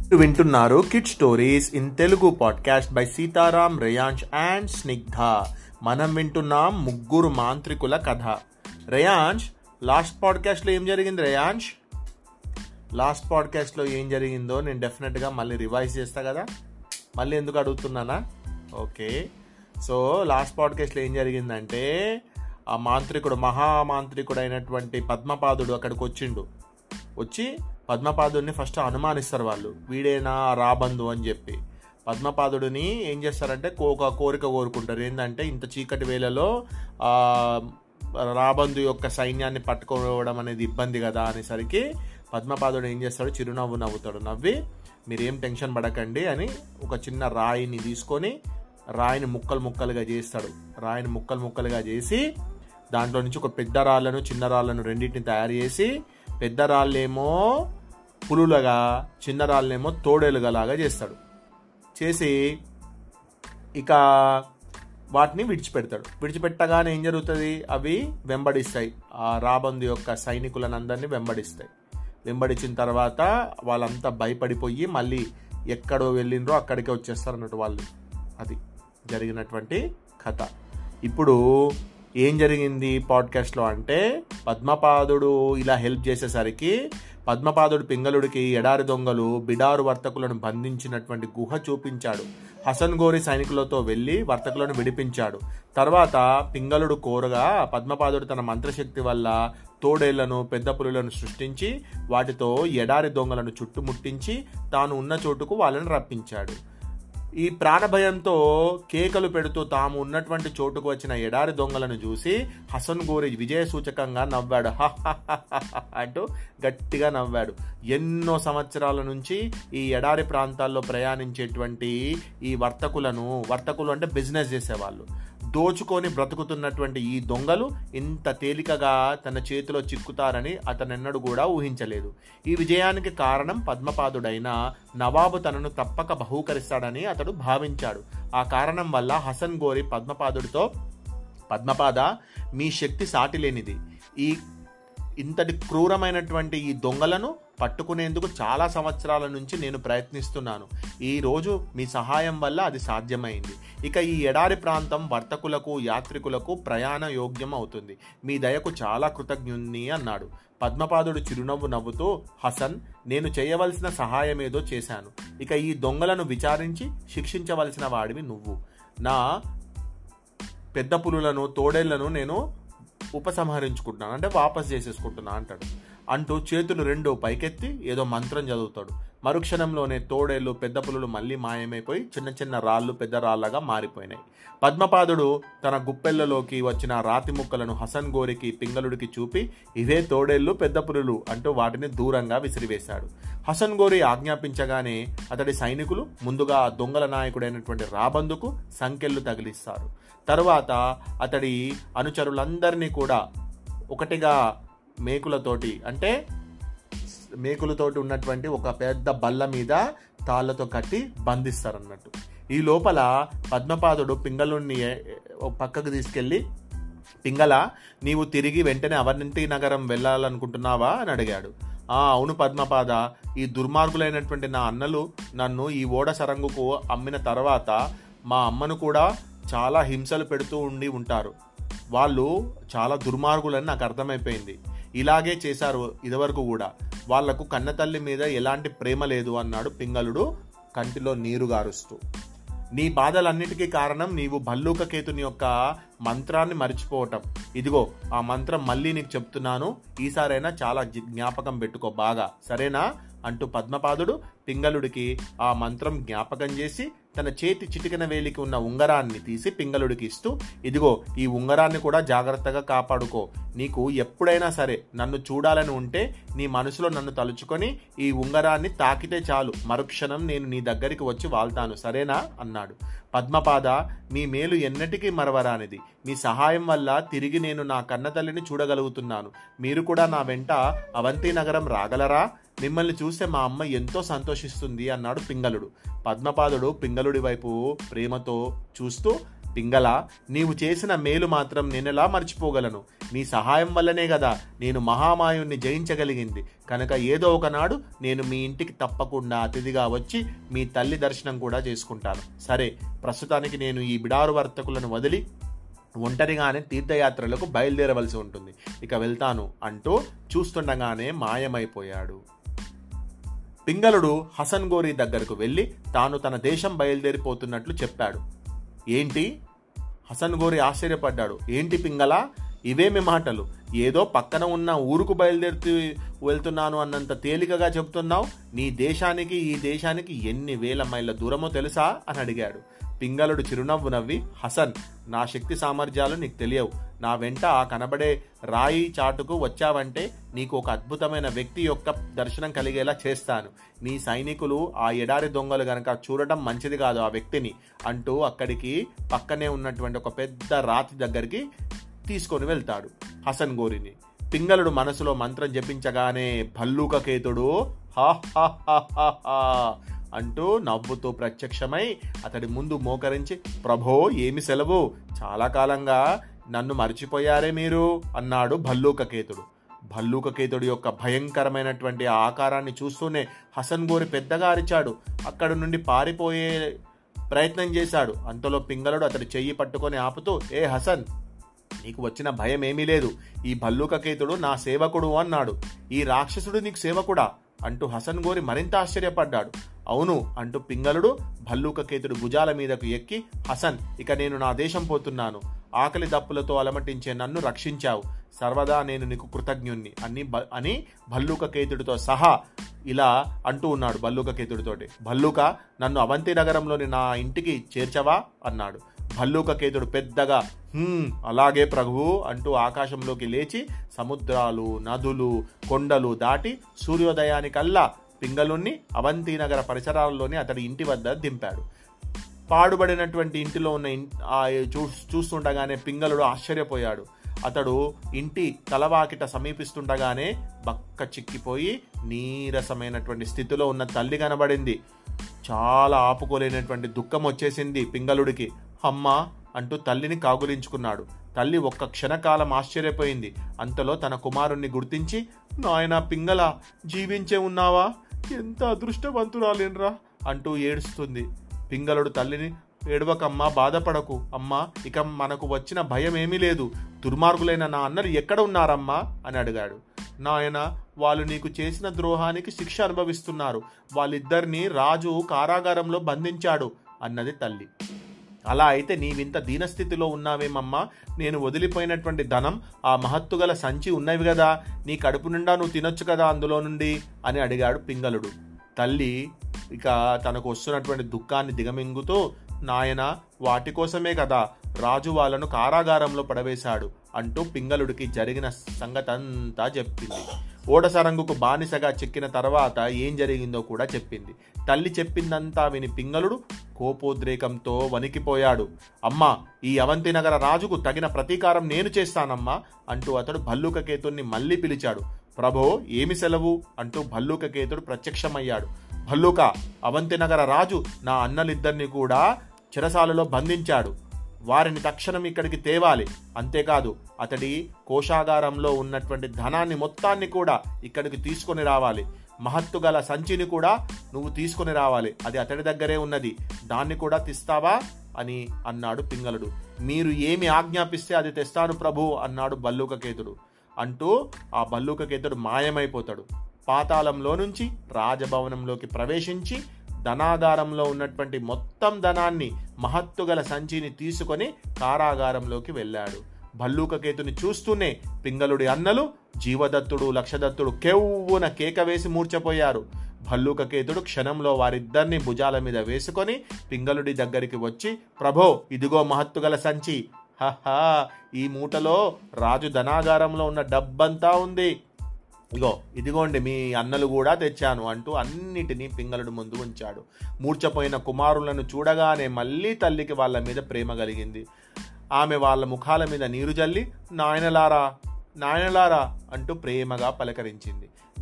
మీరు వింటున్నారు kid stories in Telugu podcast by Sitaram Reyansh and Snigdha మనం వింటున్నాం ముగ్గురు మాంత్రికుల కథ రేయాంష్ లాస్ట్ పాడ్కాస్ట్లో ఏం జరిగింది రేయాంష్ లాస్ట్ పాడ్కాస్ట్లో ఏం జరిగిందో నేను డెఫినెట్గా మళ్ళీ రివైజ్ చేస్తా కదా మళ్ళీ ఎందుకు అడుగుతున్నానా ఓకే సో లాస్ట్ పాడ్కాస్ట్లో ఏం జరిగిందంటే ఆ మాంత్రికుడు మహామాంత్రికుడు అయినటువంటి పద్మపాదుడు అక్కడికి వచ్చిండు వచ్చి పద్మపాదుడిని ఫస్ట్ అనుమానిస్తారు వాళ్ళు వీడేనా రాబందు అని చెప్పి పద్మపాదుడిని ఏం చేస్తారంటే ఒక కోరిక కోరుకుంటారు ఏంటంటే ఇంత చీకటి వేళలో ఆ, రాబందు యొక్క సైన్యాన్ని పట్టుకోవడం అనేది ఇబ్బంది కదా అనేసరికి పద్మపాదుడు ఏం చేస్తాడు చిరునవ్వు నవ్వుతాడు నవ్వి మీరేం టెన్షన్ పడకండి అని ఒక చిన్న రాయిని తీసుకొని రాయిని ముక్కలు ముక్కలుగా చేస్తాడు రాయిని ముక్కలు ముక్కలుగా చేసి దాంట్లో నుంచి ఒక పెద్ద రాళ్ళను చిన్న రాళ్ళను రెండింటిని తయారు చేసి పెద్ద రాళ్ళేమో పులులుగా చిన్న రాళ్ళేమో తోడేలుగా లాగా చేస్తాడు చేసి ఇక వాటిని విడిచిపెడతాడు విడిచిపెట్టగానే ఏం జరుగుతుంది అవి వెంబడిస్తాయి ఆ రాబందు యొక్క సైనికులనందరినీ వెంబడిస్తాయి వెంబడించిన తర్వాత వాళ్ళంతా భయపడిపోయి మళ్ళీ ఎక్కడో వెళ్ళిండ్రో అక్కడికే వచ్చేస్తారు అన్నట్టు వాళ్ళు అది జరిగినటువంటి కథ ఇప్పుడు ఏం జరిగింది పాడ్కాస్ట్లో అంటే పద్మపాదుడు ఇలా హెల్ప్ చేసేసరికి పద్మపాదుడు పింగళుడికి ఎడారి దొంగలు బిడారు వర్తకులను బంధించినటువంటి గుహ చూపించాడు హసన్ గోరి సైనికులతో వెళ్ళి వర్తకులను విడిపించాడు తర్వాత పింగళుడు కోరగా పద్మపాదుడు తన మంత్రశక్తి వల్ల తోడేళ్లను పెద్ద పులులను సృష్టించి వాటితో ఎడారి దొంగలను చుట్టుముట్టించి తాను ఉన్న చోటుకు వాళ్ళని రప్పించాడు ఈ ప్రాణభయంతో కేకలు పెడుతూ తాము ఉన్నటువంటి చోటుకు వచ్చిన ఎడారి దొంగలను చూసి హసన్ గోరి విజయ సూచకంగా నవ్వాడు "హ హ హ హ హ" అంటూ గట్టిగా నవ్వాడు ఎన్నో సంవత్సరాల నుంచి ఈ ఎడారి ప్రాంతాల్లో ప్రయాణించేటువంటి ఈ వర్తకులను వర్తకులు అంటే బిజినెస్ చేసేవాళ్ళు దోచుకొని బ్రతుకుతున్నటువంటి ఈ దొంగలు ఇంత తేలికగా తన చేతిలో చిక్కుతారని అతనెన్నడూ కూడా ఊహించలేదు ఈ విజయానికి కారణం పద్మపాదుడైన నవాబు తనను తప్పక బహూకరిస్తాడని అతడు భావించాడు ఆ కారణం వల్ల హసన్ గోరి పద్మపాదుడితో పద్మపాద మీ శక్తి సాటి లేనిది ఈ ఇంతటి క్రూరమైనటువంటి ఈ దొంగలను పట్టుకునేందుకు చాలా సంవత్సరాల నుంచి నేను ప్రయత్నిస్తున్నాను ఈ రోజు మీ సహాయం వల్ల అది సాధ్యమైంది ఇక ఈ ఎడారి ప్రాంతం వర్తకులకు యాత్రికులకు ప్రయాణ యోగ్యం అవుతుంది మీ దయకు చాలా కృతజ్ఞుని అన్నాడు పద్మపాదుడు చిరునవ్వు నవ్వుతూ హసన్ నేను చేయవలసిన సహాయం ఏదో చేశాను ఇక ఈ దొంగలను విచారించి శిక్షించవలసిన వాడివి నువ్వు నా పెద్ద పులులను తోడేళ్లను నేను ఉపసంహరించుకుంటున్నాను అంటే వాపస్ చేసేసుకుంటున్నా అంటాడు అంటూ చేతులు రెండు పైకెత్తి ఏదో మంత్రం చదువుతాడు మరుక్షణంలోనే తోడేళ్లు పెద్ద పులులు మళ్ళీ మాయమైపోయి చిన్న చిన్న రాళ్ళు పెద్ద రాళ్ళగా మారిపోయినాయి పద్మపాదుడు తన గుప్పెళ్లలోకి వచ్చిన రాతి ముక్కలను హసన్ గోరికి పింగళుడికి చూపి ఇవే తోడేళ్లు పెద్ద పులులు అంటూ వాటిని దూరంగా విసిరివేశాడు హసన్ గోరి ఆజ్ఞాపించగానే అతడి సైనికులు ముందుగా ఆ దొంగల నాయకుడైనటువంటి రాబందుకు సంకెళ్ళు తగిలిస్తారు తరువాత అతడి అనుచరులందరినీ కూడా ఒకటిగా మేకులతోటి అంటే మేకులతోటి ఉన్నటువంటి ఒక పెద్ద బల్ల మీద తాళ్లతో కట్టి బంధిస్తారు అన్నట్టు ఈ లోపల పద్మపాదుడు పింగళుణ్ణి ఒక పక్కకు తీసుకెళ్ళి పింగళ నీవు తిరిగి వెంటనే అవంతి నగరం వెళ్ళాలనుకుంటున్నావా అని అడిగాడు ఆ అవును పద్మపాద ఈ దుర్మార్గులైనటువంటి నా అన్నలు నన్ను ఈ ఓడ సరంగుకు అమ్మిన తర్వాత మా అమ్మను కూడా చాలా హింసలు పెడుతూ ఉండి ఉంటారు వాళ్ళు చాలా దుర్మార్గులని నాకు అర్థమైపోయింది ఇలాగే చేశారు ఇదివరకు కూడా వాళ్లకు కన్నతల్లి మీద ఎలాంటి ప్రేమ లేదు అన్నాడు పింగళుడు కంటిలో నీరు గారుస్తూ నీ బాధలన్నిటికీ కారణం నీవు భల్లూకకేతుని యొక్క మంత్రాన్ని మర్చిపోవటం ఇదిగో ఆ మంత్రం మళ్ళీ నీకు చెప్తున్నాను ఈసారైనా చాలా జి- జ్ఞాపకం పెట్టుకో బాగా సరేనా అంటూ పద్మపాదుడు పింగళుడికి ఆ మంత్రం జ్ఞాపకం చేసి తన చేతి చిటికెన వేలికి ఉన్న ఉంగరాన్ని తీసి పింగళుడికి ఇస్తూ ఇదిగో ఈ ఉంగరాన్ని కూడా జాగ్రత్తగా కాపాడుకో నీకు ఎప్పుడైనా సరే నన్ను చూడాలని ఉంటే నీ మనసులో నన్ను తలుచుకొని ఈ ఉంగరాన్ని తాకితే చాలు మరుక్షణం నేను నీ దగ్గరికి వచ్చి వాళ్తాను సరేనా అన్నాడు పద్మపాద మీ మేలు ఎన్నటికీ మరవరానిది మీ సహాయం వల్ల తిరిగి నేను నా కన్నతల్లిని చూడగలుగుతున్నాను మీరు కూడా నా వెంట అవంతి నగరం రాగలరా మిమ్మల్ని చూస్తే మా అమ్మ ఎంతో సంతోషిస్తుంది అన్నాడు పింగళుడు పద్మపాదుడు పింగళుడి వైపు ప్రేమతో చూస్తూ పింగళ నీవు చేసిన మేలు మాత్రం నేనెలా మర్చిపోగలను నీ సహాయం వల్లనే కదా నేను మహామాయుణ్ణి జయించగలిగింది కనుక ఏదో ఒకనాడు నేను మీ ఇంటికి తప్పకుండా అతిథిగా వచ్చి మీ తల్లి దర్శనం కూడా చేసుకుంటాను సరే ప్రస్తుతానికి నేను ఈ బిడారు వర్తకులను వదిలి ఒంటరిగానే తీర్థయాత్రలకు బయలుదేరవలసి ఉంటుంది ఇక వెళ్తాను అంటూ చూస్తుండగానే మాయమైపోయాడు పింగళుడు హసన్ గోరి దగ్గరకు వెళ్ళి తాను తన దేశం బయలుదేరిపోతున్నట్లు చెప్పాడు ఏంటి హసన్ గోరి ఆశ్చర్యపడ్డాడు ఏంటి పింగళ ఇవేమి మాటలు ఏదో పక్కన ఉన్న ఊరుకు బయలుదేరుతూ వెళ్తున్నాను అన్నంత తేలికగా చెబుతున్నావు నీ దేశానికి ఈ దేశానికి ఎన్ని వేల మైళ్ళ దూరమో తెలుసా అని అడిగాడు పింగళుడు చిరునవ్వు నవ్వి హసన్ నా శక్తి సామర్థ్యాలు నీకు తెలియవు నా వెంట ఆ కనబడే రాయి చాటుకు వచ్చావంటే నీకు ఒక అద్భుతమైన వ్యక్తి యొక్క దర్శనం కలిగేలా చేస్తాను నీ సైనికులు ఆ ఎడారి దొంగలు గనక చూడటం మంచిది కాదు ఆ వ్యక్తిని అంటూ అక్కడికి పక్కనే ఉన్నటువంటి ఒక పెద్ద రాతి దగ్గరికి తీసుకొని వెళ్తాడు హసన్ గోరిని పింగళుడు మనసులో మంత్రం జపించగానే భల్లూకకేతుడు హా హా హా హా హా అంటూ నవ్వుతూ ప్రత్యక్షమై అతడి ముందు మోకరించి ప్రభో ఏమి సెలవు చాలా కాలంగా నన్ను మర్చిపోయారే మీరు అన్నాడు భల్లూకకేతుడు భల్లూకకేతుడి యొక్క భయంకరమైనటువంటి ఆ ఆకారాన్ని చూస్తూనే హసన్ గోరి పెద్దగా అరిచాడు అక్కడి నుండి పారిపోయే ప్రయత్నం చేశాడు అంతలో పింగళుడు అతడి చెయ్యి పట్టుకొని ఆపుతూ ఏ హసన్ నీకు వచ్చిన భయం ఏమీ లేదు ఈ భల్లూకకేతుడు నా సేవకుడు అన్నాడు ఈ రాక్షసుడు నీకు సేవకుడా అంటూ హసన్ గోరి మరింత ఆశ్చర్యపడ్డాడు అవును అంటూ పింగళుడు భల్లూకకేతుడు భుజాల మీదకు ఎక్కి హసన్ ఇక నేను నా దేశం పోతున్నాను ఆకలి దప్పులతో అలమటించే నన్ను రక్షించావు సర్వదా నేను నీకు కృతజ్ఞుణ్ణి అని బ- అని భల్లూకకేతుడితో సహా ఇలా అంటూ ఉన్నాడు భల్లూకకేతుడితోటి భల్లూక నన్ను అవంతి నగరంలోని నా ఇంటికి చేర్చవా అన్నాడు భల్లూకకేతుడు పెద్దగా "హ్మ్, అలాగే ప్రభువు అంటూ ఆకాశంలోకి లేచి సముద్రాలు నదులు కొండలు దాటి సూర్యోదయానికల్లా పింగళుణ్ణి అవంతి నగర పరిసరాల్లోని అతడి ఇంటి వద్ద దింపాడు పాడుబడినటువంటి ఇంటిలో ఉన్న ఇన్- ఆ చూ చూస్తుండగానే పింగళుడు ఆశ్చర్యపోయాడు అతడు ఇంటి తలవాకిట సమీపిస్తుండగానే బక్క చిక్కిపోయి నీరసమైనటువంటి స్థితిలో ఉన్న తల్లి కనబడింది చాలా ఆపుకోలేనటువంటి దుఃఖం వచ్చేసింది పింగళుడికి అమ్మా అంటూ తల్లిని కాగులించుకున్నాడు తల్లి ఒక్క క్షణకాలం ఆశ్చర్యపోయింది అంతలో తన కుమారుణ్ణి గుర్తించి నాయనా పింగళ జీవించే ఉన్నావా ఎంత అదృష్టవంతురాలేనరా అంటూ ఏడుస్తుంది పింగళుడు తల్లిని ఏడవకమ్మా బాధపడకు అమ్మా ఇక మనకు వచ్చిన భయం ఏమీ లేదు దుర్మార్గులైన నా అన్నలు ఎక్కడ ఉన్నారమ్మా అని అడిగాడు నాయన వాళ్ళు నీకు చేసిన ద్రోహానికి శిక్ష అనుభవిస్తున్నారు వాళ్ళిద్దరిని రాజు కారాగారంలో బంధించాడు అన్నది తల్లి అలా అయితే నీవింత దీనస్థితిలో ఉన్నావేమమ్మా నేను వదిలిపోయినటువంటి ధనం ఆ మహత్తుగల సంచి ఉన్నవి కదా నీ కడుపు నిండా నువ్వు తినొచ్చు కదా అందులో నుండి అని అడిగాడు పింగళుడు తల్లి ఇక తనకు వస్తున్నటువంటి దుఃఖాన్ని దిగమింగుతూ నాయన వాటి కోసమే కదా రాజు వాళ్ళను కారాగారంలో పడవేశాడు అంటూ పింగళుడికి జరిగిన సంగతంతా చెప్పింది ఓడసరంగుకు బానిసగా చెక్కిన తర్వాత ఏం జరిగిందో కూడా చెప్పింది తల్లి చెప్పిందంతా విని పింగళుడు కోపోద్రేకంతో వణికిపోయాడు అమ్మా ఈ అవంతి నగర రాజుకు తగిన ప్రతీకారం నేను చేస్తానమ్మా అంటూ అతడు భల్లూకకేతుణ్ణి మళ్ళీ పిలిచాడు ప్రభో ఏమి సెలవు అంటూ భల్లూకకేతుడు ప్రత్యక్షమయ్యాడు భల్లూక అవంతి నగర రాజు నా అన్నలిద్దరిని కూడా చెరసాలలో బంధించాడు వారిని తక్షణం ఇక్కడికి తేవాలి అంతేకాదు అతడి కోశాగారంలో ఉన్నటువంటి ధనాన్ని మొత్తాన్ని కూడా ఇక్కడికి తీసుకొని రావాలి మహత్తు గల సంచిని కూడా నువ్వు తీసుకొని రావాలి అది అతడి దగ్గరే ఉన్నది దాన్ని కూడా తీస్తావా అని అన్నాడు పింగళుడు మీరు ఏమి ఆజ్ఞాపిస్తే అది తెస్తాను ప్రభు అన్నాడు బల్లూకకేతుడు అంటూ ఆ బల్లూకకేతుడు మాయమైపోతాడు పాతాళంలో నుంచి రాజభవనంలోకి ప్రవేశించి ధనాగారంలో ఉన్నటువంటి మొత్తం ధనాన్ని మహత్తుగల సంచిని తీసుకొని కారాగారంలోకి వెళ్ళాడు భల్లూకకేతుని చూస్తూనే పింగళుడి అన్నలు జీవదత్తుడు లక్షదత్తుడు కెవ్వున కేక వేసి మూర్చపోయారు భల్లూకకేతుడు క్షణంలో వారిద్దరిని భుజాల మీద వేసుకొని పింగళుడి దగ్గరికి వచ్చి ప్రభో ఇదిగో మహత్తుగల సంచి హహా ఈ మూటలో రాజు ధనాగారంలో ఉన్న డబ్బంతా ఉంది ఇగో ఇదిగోండి మీ అన్నలు కూడా తెచ్చాను అంటూ అన్నిటినీ పింగళుడు ముందు ఉంచాడు మూర్చపోయిన కుమారులను చూడగానే మళ్ళీ తల్లికి వాళ్ళ మీద ప్రేమ కలిగింది ఆమె వాళ్ళ ముఖాల మీద నీరు జల్లి నాయనలారా నాయనలారా అంటూ ప్రేమగా పలకరించింది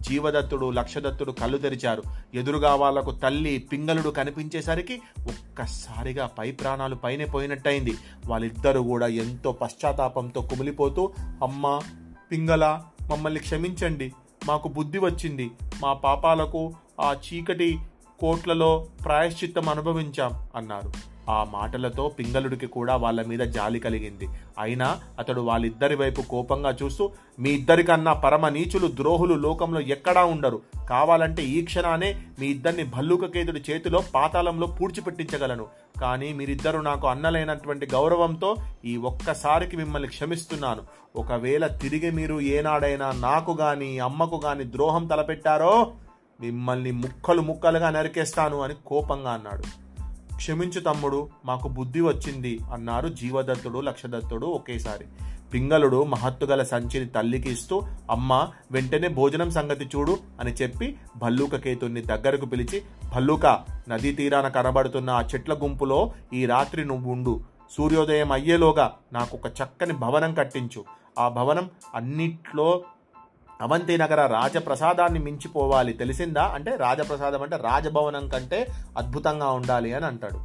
జీవదత్తుడు లక్షదత్తుడు కళ్ళు తెరిచారు ఎదురుగా వాళ్లకు తల్లి పింగళుడు కనిపించేసరికి ఒక్కసారిగా పై ప్రాణాలు పైనే పోయినట్టయింది వాళ్ళిద్దరూ కూడా ఎంతో పశ్చాత్తాపంతో కుమిలిపోతూ అమ్మ పింగళ మమ్మల్ని క్షమించండి మాకు బుద్ధి వచ్చింది మా పాపాలకు ఆ చీకటి కోట్లలో ప్రాయశ్చిత్తం అనుభవించాం అన్నారు ఆ మాటలతో పింగళుడికి కూడా వాళ్ళ మీద జాలి కలిగింది అయినా అతడు వాళ్ళిద్దరి వైపు కోపంగా చూస్తూ మీ ఇద్దరికన్నా పరమ నీచులు ద్రోహులు లోకంలో ఎక్కడా ఉండరు కావాలంటే ఈ క్షణానే మీ ఇద్దరిని భల్లూకకేతుడి చేతిలో పాతాళంలో పూడ్చిపెట్టించగలను కానీ మీరిద్దరు నాకు అన్నలైనటువంటి గౌరవంతో ఈ ఒక్కసారికి మిమ్మల్ని క్షమిస్తున్నాను ఒకవేళ తిరిగి మీరు ఏనాడైనా నాకు గాని అమ్మకు గాని ద్రోహం తలపెట్టారో మిమ్మల్ని ముక్కలు ముక్కలుగా నరికేస్తాను అని కోపంగా అన్నాడు క్షమించు తమ్ముడు మాకు బుద్ధి వచ్చింది అన్నారు జీవదత్తుడు లక్షదత్తుడు ఒకేసారి పింగళుడు మహత్తుగల సంచిని తల్లికి ఇస్తూ అమ్మ వెంటనే భోజనం సంగతి చూడు అని చెప్పి భల్లూక కేతుణ్ణి దగ్గరకు పిలిచి భల్లూక నదీ తీరాన కనబడుతున్న ఆ చెట్ల గుంపులో ఈ రాత్రి నువ్వు ఉండు సూర్యోదయం అయ్యేలోగా నాకు ఒక చక్కని భవనం కట్టించు ఆ భవనం అన్నిట్లో అవంతి నగర రాజప్రసాదాన్ని మించిపోవాలి తెలిసిందా అంటే రాజప్రసాదం అంటే రాజభవనం కంటే అద్భుతంగా ఉండాలి అని అంటాడు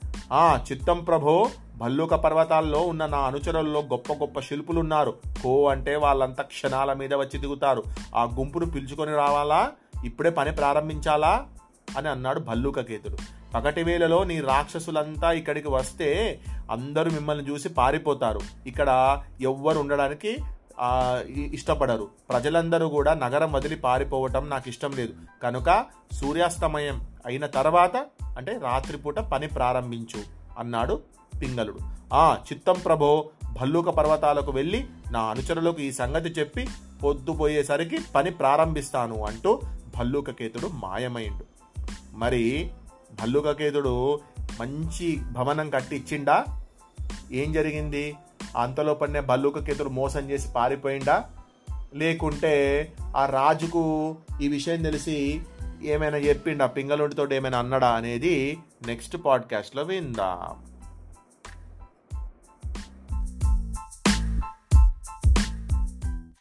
ఆ చిత్తం ప్రభో భల్లూక పర్వతాల్లో ఉన్న నా అనుచరుల్లో గొప్ప గొప్ప శిల్పులు ఉన్నారు కో అంటే వాళ్ళంతా క్షణాల మీద వచ్చి దిగుతారు ఆ గుంపును పిలుచుకొని రావాలా ఇప్పుడే పని ప్రారంభించాలా అని అన్నాడు భల్లూకకేతుడు పగటి వేళలో నీ రాక్షసులంతా ఇక్కడికి వస్తే అందరూ మిమ్మల్ని చూసి పారిపోతారు ఇక్కడ ఎవ్వరు ఉండడానికి ఆ, ఇ- ఇష్టపడరు ప్రజలందరూ కూడా నగరం వదిలి పారిపోవటం నాకు ఇష్టం లేదు కనుక సూర్యాస్తమయం అయిన తర్వాత అంటే రాత్రిపూట పని ప్రారంభించు అన్నాడు పింగళుడు ఆ చిత్తం ప్రభో భల్లూక పర్వతాలకు వెళ్ళి నా అనుచరులకు ఈ సంగతి చెప్పి పొద్దుపోయేసరికి పని ప్రారంభిస్తాను అంటూ భల్లూకకేతుడు మాయమైండు మరి భల్లూకకేతుడు మంచి భవనం కట్టి ఇచ్చిండా ఏం జరిగింది అంతలో పడిన భల్లూకకేతుడు మోసం చేసి పారిపోయిండా లేకుంటే ఆ రాజుకు ఈ విషయం తెలిసి ఏమైనా చెప్పిండా పింగళుడితో ఏమైనా అన్నడా అనేది నెక్స్ట్ పాడ్కాస్ట్లో విందాం